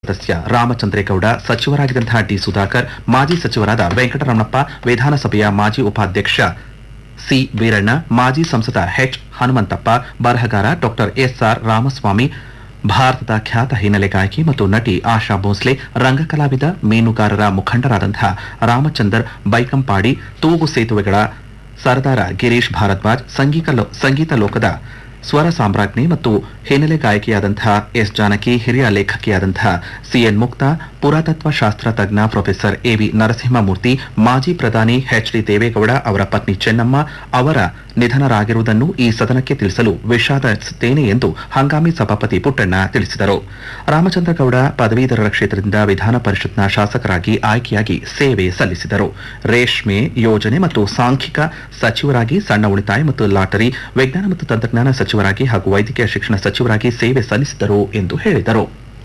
ಸದಸ್ಯ ರಾಮಚಂದ್ರೇಗೌಡ ಸಚಿವರಾಗಿದ್ದಂತಹ ಡಿ ಸುಧಾಕರ್ ಮಾಜಿ ಸಚಿವರಾದ ವೆಂಕಟರಮಣಪ್ಪ ವಿಧಾನಸಭೆಯ ಮಾಜಿ ಉಪಾಧ್ಯಕ್ಷ ಸಿ ವೀರಣ್ಣ ಮಾಜಿ ಸಂಸದ ಎಚ್ ಹನುಮಂತಪ್ಪ ಬರಹಗಾರ ಡಾಕ್ಟರ್ ಎಸ್ಆರ್ ರಾಮಸ್ವಾಮಿ ಭಾರತದ ಖ್ಯಾತ ಹಿನ್ನೆಲೆ ಗಾಯಕಿ ಮತ್ತು ನಟಿ ಆಶಾ ಭೋಸ್ಲೆ ರಂಗಕಲಾವಿದ ಮೀನುಗಾರರ ಮುಖಂಡರಾದಂತಹ ರಾಮಚಂದರ್ ಬೈಕಂಪಾಡಿ ತೂಗು ಸೇತುವೆಗಳ ಸರ್ದಾರ ಗಿರೀಶ್ ಭಾರದ್ವಾಜ್ ಸಂಗೀತ ಲೋ- ಸಂಗೀತ ಲೋಕದ ಸ್ವರ ಸಾಮ್ರಾಜ್ಞಿ ಮತ್ತು ಹಿನ್ನೆಲೆ ಗಾಯಕಿಯಾದಂತಹ ಎಸ್ ಜಾನಕಿ ಹಿರಿಯ ಲೇಖಕಿಯಾದಂತಹ ಸಿಎನ್ ಮುಕ್ತಾ ಪುರಾತತ್ವ ಶಾಸ್ತ್ರ ತಜ್ಞ ಪ್ರೊಫೆಸರ್ ಎವಿ ನರಸಿಂಹಮೂರ್ತಿ ಮಾಜಿ ಪ್ರಧಾನಿ ಎಚ್ ಡಿ ದೇವೇಗೌಡ ಅವರ ಪತ್ನಿ ಚೆನ್ನಮ್ಮ ಅವರ ನಿಧನರಾಗಿರುವುದನ್ನು ಈ ಸದನಕ್ಕೆ ತಿಳಿಸಲು ವಿಷಾದಿಸುತ್ತೇನೆ ಎಂದು ಹಂಗಾಮಿ ಸಭಾಪತಿ ಪುಟ್ಟಣ್ಣ ತಿಳಿಸಿದರು ರಾಮಚಂದ್ರಗೌಡ ಪದವೀಧರರ ಕ್ಷೇತ್ರದಿಂದ ವಿಧಾನ ಪರಿಷತ್ನ ಶಾಸಕರಾಗಿ ಆಯ್ಕೆಯಾಗಿ ಸೇವೆ ಸಲ್ಲಿಸಿದರು ರೇಷ್ಮೆ ಯೋಜನೆ ಮತ್ತು ಸಾಂಖ್ಯಿಕ ಸಚಿವರಾಗಿ ಸಣ್ಣ ಉಳಿತಾಯ ಮತ್ತು ಲಾಟರಿ ವಿಜ್ಞಾನ ಮತ್ತು ತಂತ್ರಜ್ಞಾನ ಸಚಿವರಾಗಿ ಹಾಗೂ ವೈದ್ಯಕೀಯ ಶಿಕ್ಷಣ ಸಚಿವರಾಗಿ ಸೇವೆ ಸಲ್ಲಿಸಿದರು ಎಂದು ಹೇಳಿದರು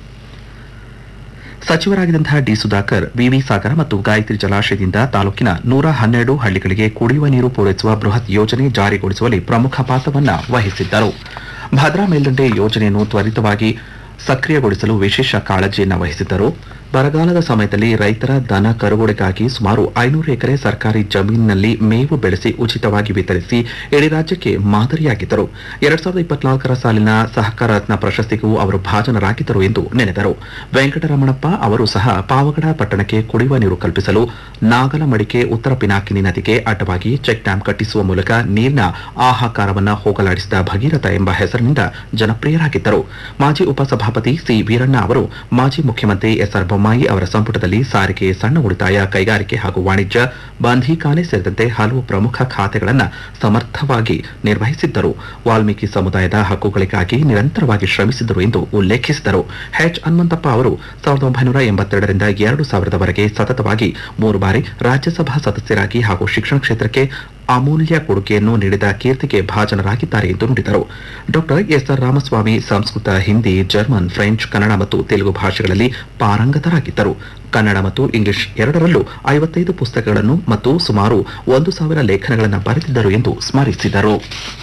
ಸಚಿವರಾಗಿದ್ದಂತಹ ಡಿ ಸುಧಾಕರ್ ವಿವಿ ಸಾಗರ ಮತ್ತು ಗಾಯತ್ರಿ ಜಲಾಶಯದಿಂದ ತಾಲೂಕಿನ ನೂರ ಹನ್ನೆರಡು ಹಳ್ಳಿಗಳಿಗೆ ಕುಡಿಯುವ ನೀರು ಪೂರೈಸುವ ಬೃಹತ್ ಯೋಜನೆ ಜಾರಿಗೊಳಿಸುವಲ್ಲಿ ಪ್ರಮುಖ ಪಾತ್ರವನ್ನ ವಹಿಸಿದ್ದರು ಭದ್ರಾ ಮೇಲ್ದಂಡೆ ಯೋಜನೆಯನ್ನು ತ್ವರಿತವಾಗಿ ಸಕ್ರಿಯಗೊಳಿಸಲು ವಿಶೇಷ ಕಾಳಜಿಯನ್ನ ವಹಿಸಿದ್ದರು ಬರಗಾಲದ ಸಮಯದಲ್ಲಿ ರೈತರ ದನ ಕರುಗಳಿಗಾಗಿ ಸುಮಾರು ಐನೂರು ಎಕರೆ ಸರ್ಕಾರಿ ಜಮೀನಿನಲ್ಲಿ ಮೇವು ಬೆಳೆಸಿ ಉಚಿತವಾಗಿ ವಿತರಿಸಿ ಇಡೀ ರಾಜ್ಯಕ್ಕೆ ಮಾದರಿಯಾಗಿದ್ದರು ಎರಡ್ ಸಾವಿರದ ಇಪ್ಪತ್ನಾಲ್ಕರ ಸಾಲಿನ ಸಹಕಾರ ರತ್ನ ಪ್ರಶಸ್ತಿಗೂ ಅವರು ಭಾಜನರಾಗಿದ್ದರು ಎಂದು ನೆನೆದರು ವೆಂಕಟರಮಣಪ್ಪ ಅವರು ಸಹ ಪಾವಗಡ ಪಟ್ಟಣಕ್ಕೆ ಕುಡಿಯುವ ನೀರು ಕಲ್ಪಿಸಲು ನಾಗಲಮಡಿಕೆ ಉತ್ತರ ಪಿನಾಕಿನಿ ನದಿಗೆ ಅಡ್ಡವಾಗಿ ಚೆಕ್ ಡ್ಯಾಂ ಕಟ್ಟಿಸುವ ಮೂಲಕ ನೀರಿನ ಆಹಾಕಾರವನ್ನ ಹೋಗಲಾಡಿಸಿದ ಭಗೀರಥ ಎಂಬ ಹೆಸರಿನಿಂದ ಜನಪ್ರಿಯರಾಗಿದ್ದರು ಮಾಜಿ ಉಪಸಭಾಪತಿ ಸಿ ವೀರಣ್ಣ ಅವರು ಮಾಜಿ ಮುಖ್ಯಮಂತ್ರಿ ಎಸ್ಆರ್ ಬೊಮ್ಮಾಯಿ ಅವರ ಸಂಪುಟದಲ್ಲಿ ಸಾರಿಗೆ ಸಣ್ಣ ಉಳಿತಾಯ ಕೈಗಾರಿಕೆ ಹಾಗೂ ವಾಣಿಜ್ಯ ಬಂಧೀಖಾನೆ ಸೇರಿದಂತೆ ಹಲವು ಪ್ರಮುಖ ಖಾತೆಗಳನ್ನು ಸಮರ್ಥವಾಗಿ ನಿರ್ವಹಿಸಿದ್ದರು ವಾಲ್ಮೀಕಿ ಸಮುದಾಯದ ಹಕ್ಕುಗಳಿಗಾಗಿ ನಿರಂತರವಾಗಿ ಶ್ರಮಿಸಿದ್ದರು ಎಂದು ಉಲ್ಲೇಖಿಸಿದರು ಎಚ್ ಹನುಮಂತಪ್ಪ ಅವರು ಸಾವಿರದ ಒಂಬೈನೂರ ಎಂಬತ್ತೆರಡರಿಂದ ಎರಡು ಸಾವಿರದವರೆಗೆ ಸತತವಾಗಿ ಮೂರು ಬಾರಿ ರಾಜ್ಯಸಭಾ ಸದಸ್ಯರಾಗಿ ಹಾಗೂ ಶಿಕ್ಷಣ ಕ್ಷೇತ್ರಕ್ಕೆ ಅಮೂಲ್ಯ ಕೊಡುಗೆಯನ್ನು ನೀಡಿದ ಕೀರ್ತಿಗೆ ಭಾಜನರಾಗಿದ್ದಾರೆ ಎಂದು ನುಡಿದರು doctor S R Ramaswamy Sanskrit Hindi German French Kannada ಮತ್ತು ತೆಲುಗು ಭಾಷೆಗಳಲ್ಲಿ ಪಾರಂಗತರಾಗಿದ್ದರು ಕನ್ನಡ ಮತ್ತು ಇಂಗ್ಲಿಷ್ ಎರಡರಲ್ಲೂ ಐವತ್ತೈದು ಪುಸ್ತಕಗಳನ್ನು ಮತ್ತು ಸುಮಾರು ಒಂದು ಸಾವಿರ ಲೇಖನಗಳನ್ನು ಬರೆದಿದ್ದರು ಎಂದು ಸ್ಮರಿಸಿದರು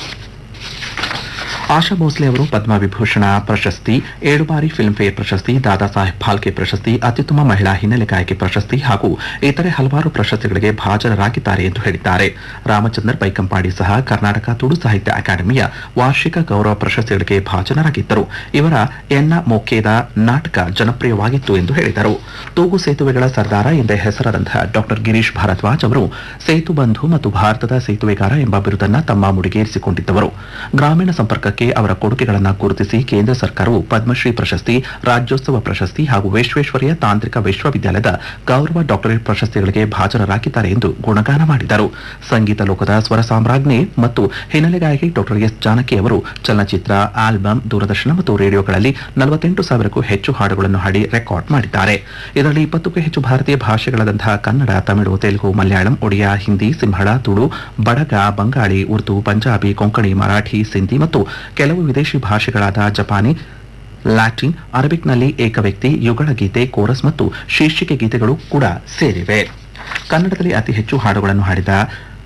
ಆಶಾ ಭೋಸ್ಲೆ ಅವರು ಪದ್ಮವಿಭೂಷಣ ಪ್ರಶಸ್ತಿ ಏಳು ಬಾರಿ ಫಿಲ್ಮ್ಫೇರ್ ಪ್ರಶಸ್ತಿ ದಾದಾ ಸಾಹೇಬ್ ಫಾಲ್ಕೆ ಪ್ರಶಸ್ತಿ ಅತ್ಯುತ್ತಮ ಮಹಿಳಾ ಹಿನ್ನೆಲೆ ಗಾಯಕಿ ಪ್ರಶಸ್ತಿ ಹಾಗೂ ಇತರೆ ಹಲವಾರು ಪ್ರಶಸ್ತಿಗಳಿಗೆ ಭಾಜನರಾಗಿದ್ದಾರೆ ಎಂದು ಹೇಳಿದ್ದಾರೆ ರಾಮಚಂದರ್ ಬೈಕಂಪಾಡಿ ಸಹ ಕರ್ನಾಟಕ ತುಳು ಸಾಹಿತ್ಯ ಅಕಾಡೆಮಿಯ ವಾರ್ಷಿಕ ಗೌರವ ಪ್ರಶಸ್ತಿಗಳಿಗೆ ಭಾಜನರಾಗಿದ್ದರು ಇವರ ಎನ್ನ ಮೊಕ್ಕೇದ ನಾಟಕ ಜನಪ್ರಿಯವಾಗಿತ್ತು ಎಂದು ಹೇಳಿದರು ತೂಗು ಸೇತುವೆಗಳ ಸರ್ದಾರ ಎಂದೇ ಹೆಸರಾದಂತಹ ಡಾಕ್ಟರ್ ಗಿರೀಶ್ ಭಾರದ್ವಾಜ್ ಅವರು ಸೇತು ಬಂಧು ಮತ್ತು ಭಾರತದ ಸೇತುವೆಗಾರ ಎಂಬ ಬಿರುದನ್ನ ತಮ್ಮ ಮುಡಿಗೇರಿಸಿಕೊಂಡಿದ್ದವರು ಗ್ರಾಮೀಣ ಸಂಪರ್ಕಕ್ಕೆ ಅವರ ಕೊಡುಗೆಗಳನ್ನು ಗುರುತಿಸಿ ಕೇಂದ್ರ ಸರ್ಕಾರವು ಪದ್ಮಶ್ರೀ ಪ್ರಶಸ್ತಿ ರಾಜ್ಯೋತ್ಸವ ಪ್ರಶಸ್ತಿ ಹಾಗೂ ವಿಶ್ವೇಶ್ವರಯ್ಯ ತಾಂತ್ರಿಕ ವಿಶ್ವವಿದ್ಯಾಲಯದ ಗೌರವ ಡಾಕ್ಟರೇಟ್ ಪ್ರಶಸ್ತಿಗಳಿಗೆ ಭಾಜನರಾಗಿದ್ದಾರೆ ಎಂದು ಗುಣಗಾನ ಮಾಡಿದರು ಸಂಗೀತ ಲೋಕದ ಸ್ವರ ಸಾಮ್ರಾಜ್ಞಿ ಮತ್ತು ಹಿನ್ನೆಲೆ ಗಾಯಕಿ ಡಾಕ್ಟರ್ ಎಸ್ ಜಾನಕಿ ಅವರು ಚಲನಚಿತ್ರ ಆಲ್ಬಂ ದೂರದರ್ಶನ ಮತ್ತು ರೇಡಿಯೋಗಳಲ್ಲಿ ನಲವತ್ತೆಂಟು ಸಾವಿರಕ್ಕೂ ಹೆಚ್ಚು ಹಾಡುಗಳನ್ನು ಹಾಡಿ ರೆಕಾರ್ಡ್ ಮಾಡಿದ್ದಾರೆ ಇದರಲ್ಲಿ ಇಪ್ಪತ್ತಕ್ಕೂ ಹೆಚ್ಚು ಭಾರತೀಯ ಭಾಷೆಗಳಾದಂತಹ ಕನ್ನಡ ತಮಿಳು ತೆಲುಗು ಮಲಯಾಳಂ ಒಡಿಯಾ ಹಿಂದಿ ಸಿಂಹಳ ತುಳು ಬಡಗ ಬಂಗಾಳಿ ಉರ್ದು ಪಂಜಾಬಿ ಕೊಂಕಣಿ ಮರಾಠಿ ಸಿಂಧಿ ಮತ್ತು ಕೆಲವು ವಿದೇಶಿ ಭಾಷೆಗಳಾದ ಜಪಾನಿ ಲ್ಯಾಟಿನ್ ಅರಬಿಕ್ನಲ್ಲಿ ಏಕವ್ಯಕ್ತಿ ಯುಗಳ ಗೀತೆ ಕೋರಸ್ ಮತ್ತು ಶೀರ್ಷಿಕೆ ಗೀತೆಗಳು ಕೂಡ ಸೇರಿವೆ ಕನ್ನಡದಲ್ಲಿ ಅತಿ ಹೆಚ್ಚು ಹಾಡುಗಳನ್ನು ಹಾಡಿದ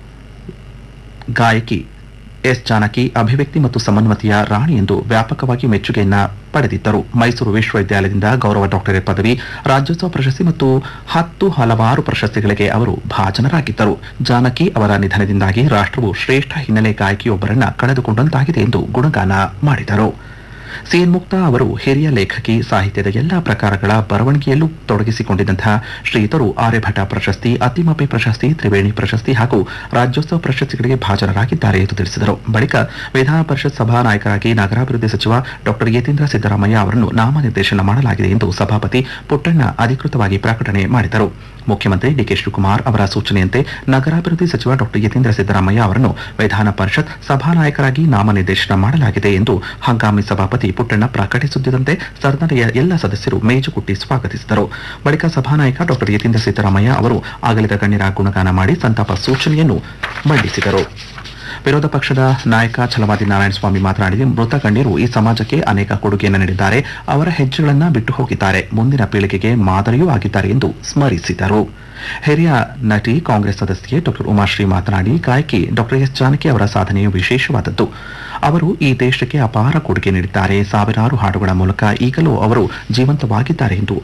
ಗಾಯಕಿ ಎಸ್ ಜಾನಕಿ ಅಭಿವ್ಯಕ್ತಿ ಮತ್ತು ಸಮನ್ವತೆಯ ರಾಣಿ ಎಂದು ವ್ಯಾಪಕವಾಗಿ ಮೆಚ್ಚುಗೆಯನ್ನ ಪಡೆದಿದ್ದರು ಮೈಸೂರು ವಿಶ್ವವಿದ್ಯಾಲಯದಿಂದ ಗೌರವ ಡಾಕ್ಟರೇಟ್ ಪದವಿ ರಾಜ್ಯೋತ್ಸವ ಪ್ರಶಸ್ತಿ ಮತ್ತು ಹತ್ತು ಹಲವಾರು ಪ್ರಶಸ್ತಿಗಳಿಗೆ ಅವರು ಭಾಜನರಾಗಿದ್ದರು ಜಾನಕಿ ಅವರ ನಿಧನದಿಂದಾಗಿ ರಾಷ್ಟ್ರವು ಶ್ರೇಷ್ಠ ಹಿನ್ನೆಲೆ ಗಾಯಕಿಯೊಬ್ಬರನ್ನ ಕಳೆದುಕೊಂಡಂತಾಗಿದೆ ಎಂದು ಗುಣಗಾನ ಮಾಡಿದರು ಸಿಎನ್ ಮುಕ್ತಾ ಅವರು ಹಿರಿಯ ಲೇಖಕಿ ಸಾಹಿತ್ಯದ ಎಲ್ಲಾ ಪ್ರಕಾರಗಳ ಬರವಣಿಗೆಯಲ್ಲೂ ತೊಡಗಿಸಿಕೊಂಡಿದ್ದಂತಹ ಶ್ರೀಯುತರು ಆರ್ಯಭಟ ಪ್ರಶಸ್ತಿ ಅತಿಮಪೆ ಪ್ರಶಸ್ತಿ ತ್ರಿವೇಣಿ ಪ್ರಶಸ್ತಿ ಹಾಗೂ ರಾಜ್ಯೋತ್ಸವ ಪ್ರಶಸ್ತಿಗಳಿಗೆ ಭಾಜನರಾಗಿದ್ದಾರೆ ಎಂದು ತಿಳಿಸಿದರು ಬಳಿಕ ವಿಧಾನ ಪರಿಷತ್ ಸಭಾ ನಾಯಕರಾಗಿ ನಗರಾಭಿವೃದ್ಧಿ ಸಚಿವ ಡಾಕ್ಟರ್ ಯತೀಂದ್ರ ಸಿದ್ದರಾಮಯ್ಯ ಅವರನ್ನು ನಾಮನಿರ್ದೇಶನ ಮಾಡಲಾಗಿದೆ ಎಂದು ಸಭಾಪತಿ ಪುಟ್ಟಣ್ಣ ಅಧಿಕೃತವಾಗಿ ಪ್ರಕಟಣೆ ಮಾಡಿದರು ಮುಖ್ಯಮಂತ್ರಿ ಡಿಕೆ ಶಿವಕುಮಾರ್ ಅವರ ಸೂಚನೆಯಂತೆ ನಗರಾಭಿವೃದ್ಧಿ ಸಚಿವ ಡಾಕ್ಟರ್ ಯತೀಂದ್ರ ಸಿದ್ದರಾಮಯ್ಯ ಅವರನ್ನು ವಿಧಾನ ಪರಿಷತ್ ಸಭಾನಾಯಕರಾಗಿ ನಾಮನಿರ್ದೇಶನ ಮಾಡಲಾಗಿದೆ ಎಂದು ಹಂಗಾಮಿ ಸಭಾಪತಿ ಪುಟ್ಟಣ್ಣ ಪ್ರಕಟಿಸುತ್ತಿದ್ದಂತೆ ಸದನದ ಎಲ್ಲ ಸದಸ್ಯರು ಮೇಜುಕುಟ್ಟಿ ಸ್ವಾಗತಿಸಿದರು ಬಳಿಕ ಸಭಾನಾಯಕ ಡಾಕ್ಟರ್ ಯತೀಂದ್ರ ಸಿದ್ದರಾಮಯ್ಯ ಅವರು ಅಗಲಿದ ಗಣ್ಯರ ಗುಣಗಾನ ಮಾಡಿ ಸಂತಾಪ ಸೂಚನೆಯನ್ನು ಮಂಡಿಸಿದರು ವಿರೋಧ ಪಕ್ಷದ ನಾಯಕ ಛಲವಾದಿ ನಾರಾಯಣಸ್ವಾಮಿ ಮಾತನಾಡಿ ಮೃತ ಗಣ್ಯರು ಈ ಸಮಾಜಕ್ಕೆ ಅನೇಕ ಕೊಡುಗೆಯನ್ನು ನೀಡಿದ್ದಾರೆ ಅವರ ಹೆಜ್ಜೆಗಳನ್ನ ಬಿಟ್ಟು ಹೋಗಿದ್ದಾರೆ ಮುಂದಿನ ಪೀಳಿಗೆಗೆ ಮಾದರಿಯೂ ಆಗಿದ್ದಾರೆ ಎಂದು ಸ್ಮರಿಸಿದರು ಹಿರಿಯ ನಟಿ ಕಾಂಗ್ರೆಸ್ ಸದಸ್ಯೆ ಡಾಕ್ಟರ್ ಉಮಾಶ್ರೀ ಮಾತನಾಡಿ ಗಾಯಕಿ ಡಾಕ್ಟರ್ ಎಸ್ ಜಾನಕಿ ಅವರ ಸಾಧನೆಯು ವಿಶೇಷವಾದದ್ದು ಅವರು ಈ ದೇಶಕ್ಕೆ ಅಪಾರ ಕೊಡುಗೆ ನೀಡಿದ್ದಾರೆ ಸಾವಿರಾರು ಹಾಡುಗಳ ಮೂಲಕ ಈಗಲೂ ಅವರು ಜೀವಂತವಾಗಿದ್ದಾರೆ ಎಂದು